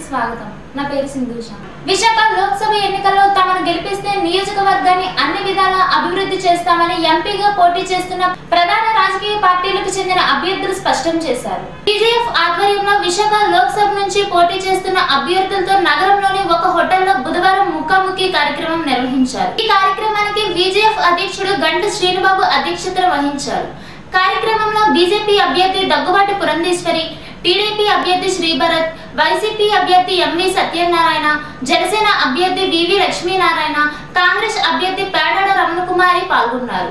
స్వాగతం నా పేరు సింధూష విశాఖ లోక్సభ ఎన్నికల్లో తమను గెలిపిస్తే నియోజకవర్గాన్ని అన్ని విధాలా అభివృద్ధి చేస్తామని ఎంపీగా పోటీ చేస్తున్న ప్రధాన రాజకీయ పార్టీలకు చెందిన అభ్యర్థులు స్పష్టం చేశారు టీజీఎఫ్ ఆధ్వర్యంలో విశాఖ లోక్సభ నుంచి పోటీ చేస్తున్న అభ్యర్థులతో నగరంలోని ఒక హోటల్లో బుధవారం ముఖాముఖి కార్యక్రమం నిర్వహించారు ఈ కార్యక్రమానికి విజేఎఫ్ అధ్యక్షుడు గంట శ్రీనుబాబు అధ్యక్షతన వహించారు కార్యక్రమంలో బీజేపీ అభ్యర్థి దగ్గుబాటి పురంధేశ్వరి టీడీపీ అభ్యర్థి శ్రీభరత్ వైసీపీ అభ్యర్థి ఎంవి సత్యనారాయణ జనసేన అభ్యర్థి వివి లక్ష్మీనారాయణ కాంగ్రెస్ అభ్యర్థి పేడాడ రమణకుమారి పాల్గొన్నారు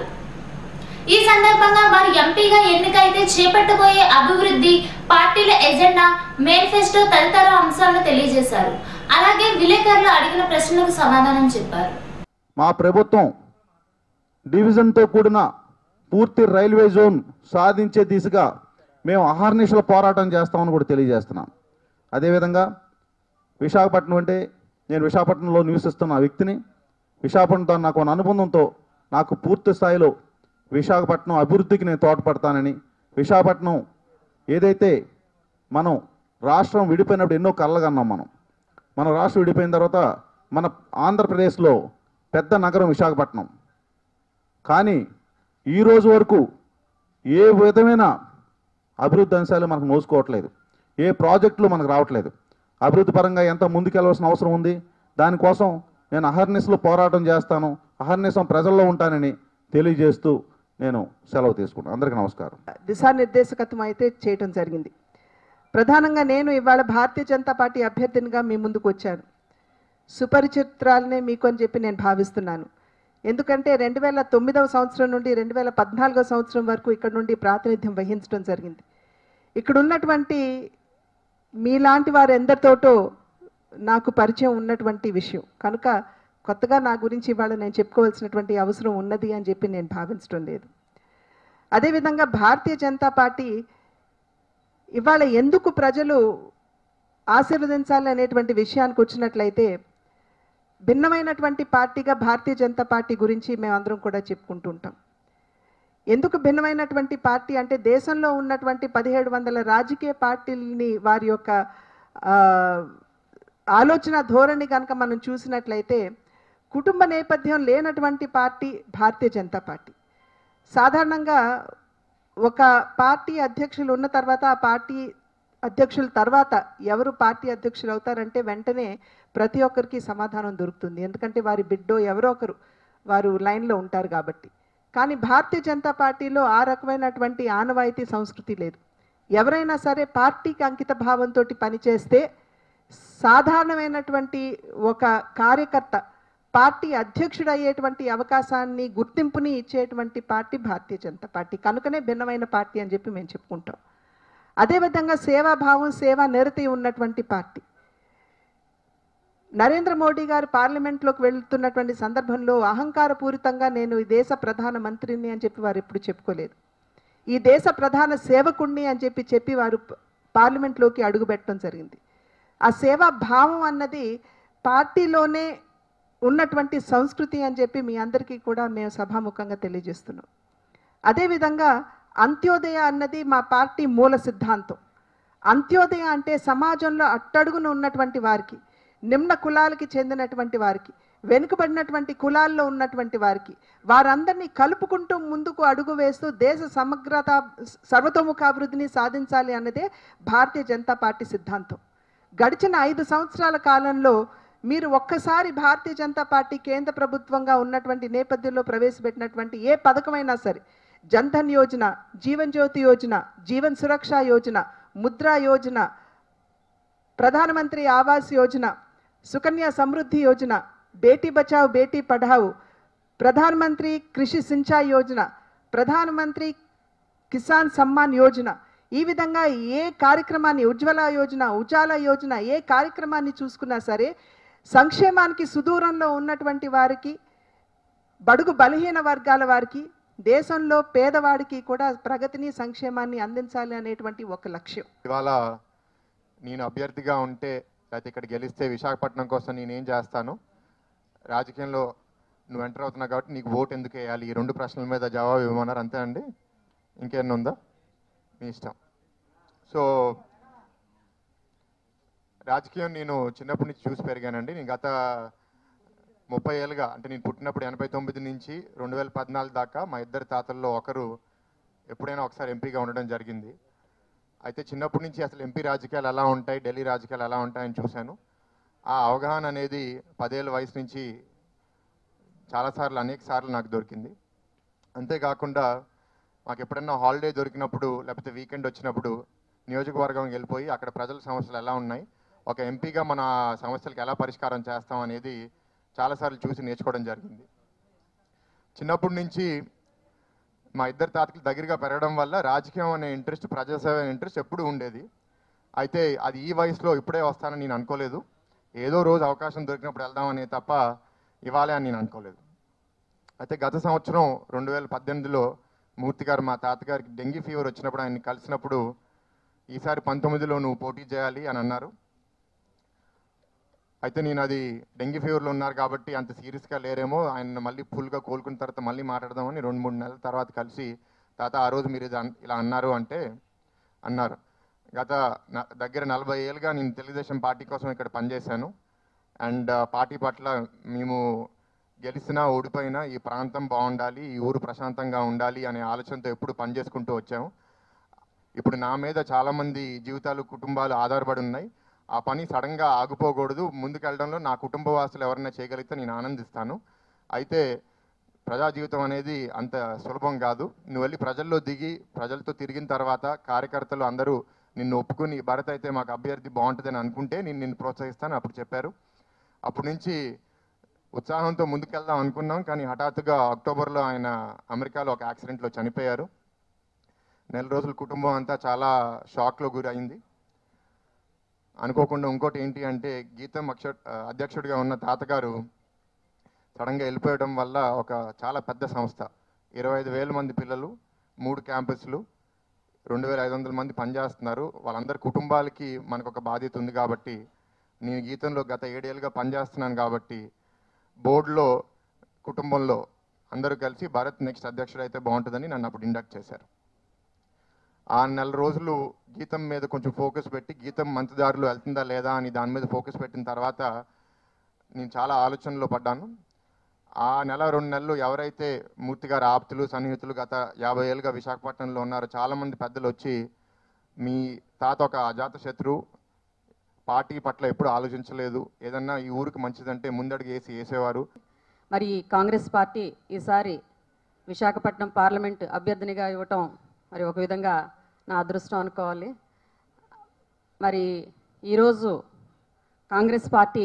ఈ సందర్భంగా వారు ఎంపీగా ఎన్నికైతే చేపట్టబోయే అభివృద్ధి పార్టీల ఎజెండా మేనిఫెస్టో తదితర అంశాలను తెలియజేశారు అలాగే విలేకరులు అడిగిన ప్రశ్నలకు సమాధానం చెప్పారు మా ప్రభుత్వం డివిజన్తో కూడిన పూర్తి రైల్వే జోన్ సాధించే దిశగా మేము అహర్నిశల పోరాటం చేస్తామని కూడా తెలియజేస్తున్నాం అదేవిధంగా విశాఖపట్నం అంటే నేను విశాఖపట్నంలో నివసిస్తున్న వ్యక్తిని విశాఖపట్నంతో నాకు ఉన్న అనుబంధంతో నాకు పూర్తి స్థాయిలో విశాఖపట్నం అభివృద్ధికి నేను తోడ్పడతానని విశాఖపట్నం ఏదైతే మనం రాష్ట్రం విడిపోయినప్పుడు ఎన్నో కళ్ళగన్నాం మనం మన రాష్ట్రం విడిపోయిన తర్వాత మన ఆంధ్రప్రదేశ్లో పెద్ద నగరం విశాఖపట్నం కానీ ఈ రోజు వరకు ఏ విధమైన అభివృద్ధి అంశాలు మనకు మోసుకోవట్లేదు ఏ ప్రాజెక్టులు మనకు రావట్లేదు అభివృద్ధి పరంగా ఎంత ముందుకెళ్ళవలసిన అవసరం ఉంది దానికోసం నేను అహర్నిశలో పోరాటం చేస్తాను అహర్నిశం ప్రజల్లో ఉంటానని తెలియజేస్తూ నేను సెలవు తీసుకుంటాను అందరికీ నమస్కారం దిశానిర్దేశకత్వం అయితే చేయటం జరిగింది ప్రధానంగా నేను ఇవాళ భారతీయ జనతా పార్టీ అభ్యర్థినిగా మీ ముందుకు వచ్చాను సుపరిచిత్రాలనే మీకు అని చెప్పి నేను భావిస్తున్నాను ఎందుకంటే రెండు వేల తొమ్మిదవ సంవత్సరం నుండి రెండు వేల పద్నాలుగవ సంవత్సరం వరకు ఇక్కడ నుండి ప్రాతినిధ్యం వహించడం జరిగింది ఇక్కడ ఉన్నటువంటి మీలాంటి వారు ఎందరితోటో నాకు పరిచయం ఉన్నటువంటి విషయం కనుక కొత్తగా నా గురించి ఇవాళ నేను చెప్పుకోవాల్సినటువంటి అవసరం ఉన్నది అని చెప్పి నేను భావించడం లేదు అదేవిధంగా భారతీయ జనతా పార్టీ ఇవాళ ఎందుకు ప్రజలు ఆశీర్వదించాలి అనేటువంటి విషయానికి వచ్చినట్లయితే భిన్నమైనటువంటి పార్టీగా భారతీయ జనతా పార్టీ గురించి మేమందరం కూడా చెప్పుకుంటూ ఉంటాం ఎందుకు భిన్నమైనటువంటి పార్టీ అంటే దేశంలో ఉన్నటువంటి పదిహేడు వందల రాజకీయ పార్టీలని వారి యొక్క ఆ, ఆలోచన ధోరణి కనుక మనం చూసినట్లయితే కుటుంబ నేపథ్యం లేనటువంటి పార్టీ భారతీయ జనతా పార్టీ సాధారణంగా ఒక పార్టీ అధ్యక్షులు ఉన్న తర్వాత ఆ పార్టీ అధ్యక్షుల తర్వాత ఎవరు పార్టీ అధ్యక్షులు అవుతారంటే వెంటనే ప్రతి ఒక్కరికి సమాధానం దొరుకుతుంది ఎందుకంటే వారి బిడ్డో ఎవరో ఒకరు వారు లైన్లో ఉంటారు కాబట్టి కానీ భారతీయ జనతా పార్టీలో ఆ రకమైనటువంటి ఆనవాయితీ సంస్కృతి లేదు ఎవరైనా సరే పార్టీకి అంకిత భావంతో పనిచేస్తే సాధారణమైనటువంటి ఒక కార్యకర్త పార్టీ అధ్యక్షుడు అయ్యేటువంటి అవకాశాన్ని గుర్తింపుని ఇచ్చేటువంటి పార్టీ భారతీయ జనతా పార్టీ కనుకనే భిన్నమైన పార్టీ అని చెప్పి మేము చెప్పుకుంటాం అదేవిధంగా సేవాభావం సేవా నిరతి ఉన్నటువంటి పార్టీ నరేంద్ర మోడీ గారు పార్లమెంట్లోకి వెళ్తున్నటువంటి సందర్భంలో అహంకారపూరితంగా నేను ఈ దేశ ప్రధాన మంత్రిని అని చెప్పి వారు ఎప్పుడు చెప్పుకోలేదు ఈ దేశ ప్రధాన సేవకుణ్ణి అని చెప్పి చెప్పి వారు ప- పార్లమెంట్లోకి అడుగుపెట్టడం జరిగింది ఆ సేవా భావం అన్నది పార్టీలోనే ఉన్నటువంటి సంస్కృతి అని చెప్పి మీ అందరికీ కూడా మేము సభాముఖంగా తెలియజేస్తున్నాం అదేవిధంగా అంత్యోదయ అన్నది మా పార్టీ మూల సిద్ధాంతం అంత్యోదయ అంటే సమాజంలో అట్టడుగున ఉన్నటువంటి వారికి నిమ్న కులాలకి చెందినటువంటి వారికి వెనుకబడినటువంటి కులాల్లో ఉన్నటువంటి వారికి వారందరినీ కలుపుకుంటూ ముందుకు అడుగు వేస్తూ దేశ సమగ్రత సర్వతోముఖాభివృద్ధిని సాధించాలి అన్నదే భారతీయ జనతా పార్టీ సిద్ధాంతం గడిచిన ఐదు సంవత్సరాల కాలంలో మీరు ఒక్కసారి భారతీయ జనతా పార్టీ కేంద్ర ప్రభుత్వంగా ఉన్నటువంటి నేపథ్యంలో ప్రవేశపెట్టినటువంటి ఏ పథకమైనా సరే జన్ధన్ యోజన జీవన్ జ్యోతి యోజన జీవన్ సురక్ష యోజన ముద్రా యోజన ప్రధానమంత్రి ఆవాస్ యోజన సుకన్య సమృద్ధి యోజన బేటీ బచావ్ బేటీ పఢావ్ ప్రధానమంత్రి కృషి సించాయ్ యోజన ప్రధానమంత్రి కిసాన్ సమ్మాన్ యోజన ఈ విధంగా ఏ కార్యక్రమాన్ని ఉజ్వల యోజన ఉజాల యోజన ఏ కార్యక్రమాన్ని చూసుకున్నా సరే సంక్షేమానికి సుదూరంలో ఉన్నటువంటి వారికి బడుగు బలహీన వర్గాల వారికి దేశంలో పేదవాడికి కూడా ప్రగతిని సంక్షేమాన్ని అందించాలి అనేటువంటి ఒక లక్ష్యం ఇవాళ నేను అభ్యర్థిగా ఉంటే లేకపోతే ఇక్కడ గెలిస్తే విశాఖపట్నం కోసం నేనేం చేస్తాను రాజకీయంలో నువ్వు ఎంటర్ అవుతున్నావు కాబట్టి నీకు ఓటు ఎందుకు వేయాలి ఈ రెండు ప్రశ్నల మీద జవాబు ఇవ్వమన్నారు అంతే అండి ఇంకేమన్నా ఉందా మీ ఇష్టం సో రాజకీయం నేను చిన్నప్పటి నుంచి చూసి పెరిగానండి నేను గత ముప్పై ఏళ్ళుగా అంటే నేను పుట్టినప్పుడు ఎనభై తొమ్మిది నుంచి రెండు వేల పద్నాలుగు దాకా మా ఇద్దరు తాతల్లో ఒకరు ఎప్పుడైనా ఒకసారి ఎంపీగా ఉండడం జరిగింది అయితే చిన్నప్పటి నుంచి అసలు ఎంపీ రాజకీయాలు ఎలా ఉంటాయి ఢిల్లీ రాజకీయాలు ఎలా ఉంటాయని చూశాను ఆ అవగాహన అనేది పదేళ్ళ వయసు నుంచి చాలాసార్లు అనేక సార్లు నాకు దొరికింది అంతేకాకుండా మాకు ఎప్పుడైనా హాలిడే దొరికినప్పుడు లేకపోతే వీకెండ్ వచ్చినప్పుడు నియోజకవర్గం వెళ్ళిపోయి అక్కడ ప్రజల సమస్యలు ఎలా ఉన్నాయి ఒక ఎంపీగా మన సమస్యలకు ఎలా పరిష్కారం చేస్తాం అనేది చాలాసార్లు చూసి నేర్చుకోవడం జరిగింది చిన్నప్పటి నుంచి మా ఇద్దరు తాతకి దగ్గరగా పెరగడం వల్ల రాజకీయం అనే ఇంట్రెస్ట్ ప్రజాసేవ అనే ఇంట్రెస్ట్ ఎప్పుడూ ఉండేది అయితే అది ఈ వయసులో ఇప్పుడే వస్తానని నేను అనుకోలేదు ఏదో రోజు అవకాశం దొరికినప్పుడు వెళ్దామని తప్ప ఇవ్వాలి అని నేను అనుకోలేదు అయితే గత సంవత్సరం రెండు వేల పద్దెనిమిదిలో మూర్తి గారు మా తాతగారికి డెంగీ ఫీవర్ వచ్చినప్పుడు ఆయన్ని కలిసినప్పుడు ఈసారి పంతొమ్మిదిలో నువ్వు పోటీ చేయాలి అని అన్నారు అయితే నేను అది డెంగీ ఫీవర్లో ఉన్నారు కాబట్టి అంత సీరియస్గా లేరేమో ఆయన మళ్ళీ ఫుల్గా కోలుకున్న తర్వాత మళ్ళీ మాట్లాడదామని రెండు మూడు నెలల తర్వాత కలిసి తాత ఆ రోజు మీరు ఇది అన్- ఇలా అన్నారు అంటే అన్నారు గత న- దగ్గర నలభై ఏళ్ళుగా నేను తెలుగుదేశం పార్టీ కోసం ఇక్కడ పనిచేశాను అండ్ పార్టీ పట్ల మేము గెలిచినా ఓడిపోయినా ఈ ప్రాంతం బాగుండాలి ఈ ఊరు ప్రశాంతంగా ఉండాలి అనే ఆలోచనతో ఎప్పుడు పనిచేసుకుంటూ వచ్చాము ఇప్పుడు నా మీద చాలామంది జీవితాలు కుటుంబాలు ఆధారపడి ఉన్నాయి ఆ పని సడన్గా ఆగిపోకూడదు ముందుకెళ్ళడంలో నా కుటుంబ వాసులు ఎవరైనా చేయగలిగితే నేను ఆనందిస్తాను అయితే ప్రజా జీవితం అనేది అంత సులభం కాదు నువ్వు వెళ్ళి ప్రజల్లో దిగి ప్రజలతో తిరిగిన తర్వాత కార్యకర్తలు అందరూ నిన్ను ఒప్పుకుని భరత్ అయితే మాకు అభ్యర్థి బాగుంటుందని అనుకుంటే నేను నిన్ను ప్రోత్సహిస్తాను అప్పుడు చెప్పారు అప్పటి నుంచి ఉత్సాహంతో ముందుకెళ్దాం అనుకున్నాం కానీ హఠాత్తుగా అక్టోబర్లో ఆయన అమెరికాలో ఒక యాక్సిడెంట్లో చనిపోయారు నెల రోజులు కుటుంబం అంతా చాలా షాక్లో గురైంది అనుకోకుండా ఇంకోటి ఏంటి అంటే గీతం అక్ష అధ్యక్షుడిగా ఉన్న తాతగారు సడన్గా వెళ్ళిపోయడం వల్ల ఒక చాలా పెద్ద సంస్థ ఇరవై ఐదు వేల మంది పిల్లలు మూడు క్యాంపస్లు రెండు వేల ఐదు వందల మంది పనిచేస్తున్నారు వాళ్ళందరి కుటుంబాలకి మనకు ఒక బాధ్యత ఉంది కాబట్టి నేను గీతంలో గత ఏడేళ్ళుగా పనిచేస్తున్నాను కాబట్టి బోర్డులో కుటుంబంలో అందరూ కలిసి భారత్ నెక్స్ట్ అధ్యక్షుడు అయితే బాగుంటుందని నన్ను అప్పుడు ఇండక్ట్ చేశారు ఆ నెల రోజులు గీతం మీద కొంచెం ఫోకస్ పెట్టి గీతం మంచి దారిలో వెళ్తుందా లేదా అని దాని మీద ఫోకస్ పెట్టిన తర్వాత నేను చాలా ఆలోచనలో పడ్డాను ఆ నెల రెండు నెలలు ఎవరైతే మూర్తి గారి ఆప్తులు సన్నిహితులు గత యాభై ఏళ్ళుగా విశాఖపట్నంలో ఉన్నారో చాలామంది పెద్దలు వచ్చి మీ తాత ఒక అజాత శత్రువు పార్టీ పట్ల ఎప్పుడు ఆలోచించలేదు ఏదన్నా ఈ ఊరికి మంచిదంటే ముందడుగు వేసి వేసేవారు మరి కాంగ్రెస్ పార్టీ ఈసారి విశాఖపట్నం పార్లమెంట్ అభ్యర్థినిగా ఇవ్వటం మరి ఒక విధంగా నా అదృష్టం అనుకోవాలి మరి ఈరోజు కాంగ్రెస్ పార్టీ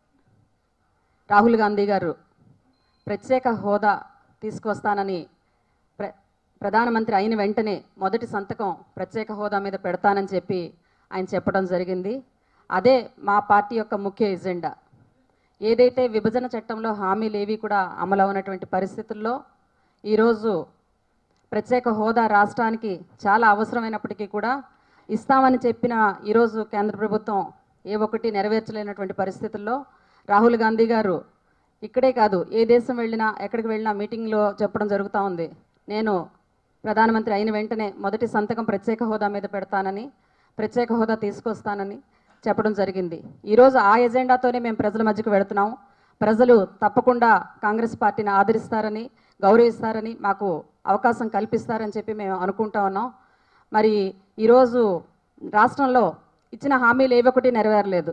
రాహుల్ గాంధీ గారు ప్రత్యేక హోదా తీసుకొస్తానని ప్ర ప్రధానమంత్రి అయిన వెంటనే మొదటి సంతకం ప్రత్యేక హోదా మీద పెడతానని చెప్పి ఆయన చెప్పడం జరిగింది అదే మా పార్టీ యొక్క ముఖ్య ఎజెండా ఏదైతే విభజన చట్టంలో హామీలు ఏవి కూడా అమలు అవునటువంటి పరిస్థితుల్లో ఈరోజు ప్రత్యేక హోదా రాష్ట్రానికి చాలా అవసరమైనప్పటికీ కూడా ఇస్తామని చెప్పిన ఈరోజు కేంద్ర ప్రభుత్వం ఏ ఒక్కటి నెరవేర్చలేనటువంటి పరిస్థితుల్లో రాహుల్ గాంధీ గారు ఇక్కడే కాదు ఏ దేశం వెళ్ళినా ఎక్కడికి వెళ్ళినా మీటింగ్లో చెప్పడం జరుగుతూ ఉంది నేను ప్రధానమంత్రి అయిన వెంటనే మొదటి సంతకం ప్రత్యేక హోదా మీద పెడతానని ప్రత్యేక హోదా తీసుకొస్తానని చెప్పడం జరిగింది ఈరోజు ఆ ఎజెండాతోనే మేము ప్రజల మధ్యకు వెళుతున్నాం ప్రజలు తప్పకుండా కాంగ్రెస్ పార్టీని ఆదరిస్తారని గౌరవిస్తారని మాకు అవకాశం కల్పిస్తారని చెప్పి మేము అనుకుంటా ఉన్నాం మరి ఈరోజు రాష్ట్రంలో ఇచ్చిన హామీలు ఏవి ఒకటి నెరవేరలేదు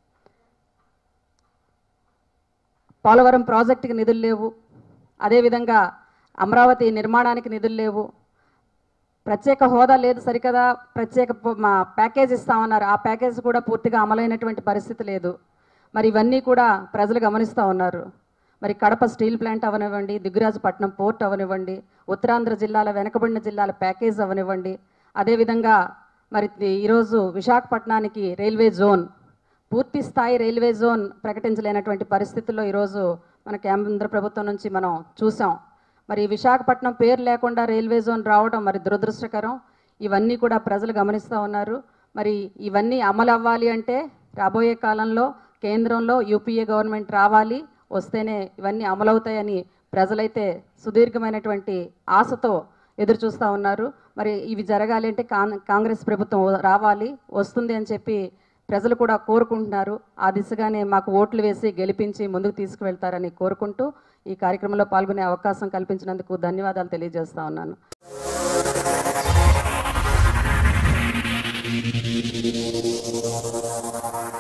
పోలవరం ప్రాజెక్టుకి నిధులు లేవు అదేవిధంగా అమరావతి నిర్మాణానికి నిధులు లేవు ప్రత్యేక హోదా లేదు సరికదా ప్రత్యేక ప- మా ప్యాకేజ్ ఇస్తామన్నారు ఆ ప్యాకేజ్ కూడా పూర్తిగా అమలైనటువంటి పరిస్థితి లేదు మరి ఇవన్నీ కూడా ప్రజలు గమనిస్తూ ఉన్నారు మరి కడప స్టీల్ ప్లాంట్ అవనివ్వండి దిగురాజపట్నం పోర్ట్ అవనివ్వండి ఉత్తరాంధ్ర జిల్లాల వెనకబడిన జిల్లాల ప్యాకేజ్ అవనివ్వండి అదేవిధంగా మరి ఇది ఈరోజు విశాఖపట్నానికి రైల్వే జోన్ పూర్తి స్థాయి రైల్వే జోన్ ప్రకటించలేనటువంటి పరిస్థితుల్లో ఈరోజు మన కేంద్ర ప్రభుత్వం నుంచి మనం చూసాం మరి విశాఖపట్నం పేరు లేకుండా రైల్వే జోన్ రావడం మరి దురదృష్టకరం ఇవన్నీ కూడా ప్రజలు గమనిస్తూ ఉన్నారు మరి ఇవన్నీ అమలు అవ్వాలి అంటే రాబోయే కాలంలో కేంద్రంలో యూపీఏ గవర్నమెంట్ రావాలి వస్తేనే ఇవన్నీ అమలవుతాయని ప్రజలైతే సుదీర్ఘమైనటువంటి ఆశతో ఎదురు చూస్తూ ఉన్నారు మరి ఇవి జరగాలి అంటే కాం- కాంగ్రెస్ ప్రభుత్వం రావాలి వస్తుంది అని చెప్పి ప్రజలు కూడా కోరుకుంటున్నారు ఆ దిశగానే మాకు ఓట్లు వేసి గెలిపించి ముందుకు తీసుకువెళ్తారని కోరుకుంటూ ఈ కార్యక్రమంలో పాల్గొనే అవకాశం కల్పించినందుకు ధన్యవాదాలు తెలియజేస్తా ఉన్నాను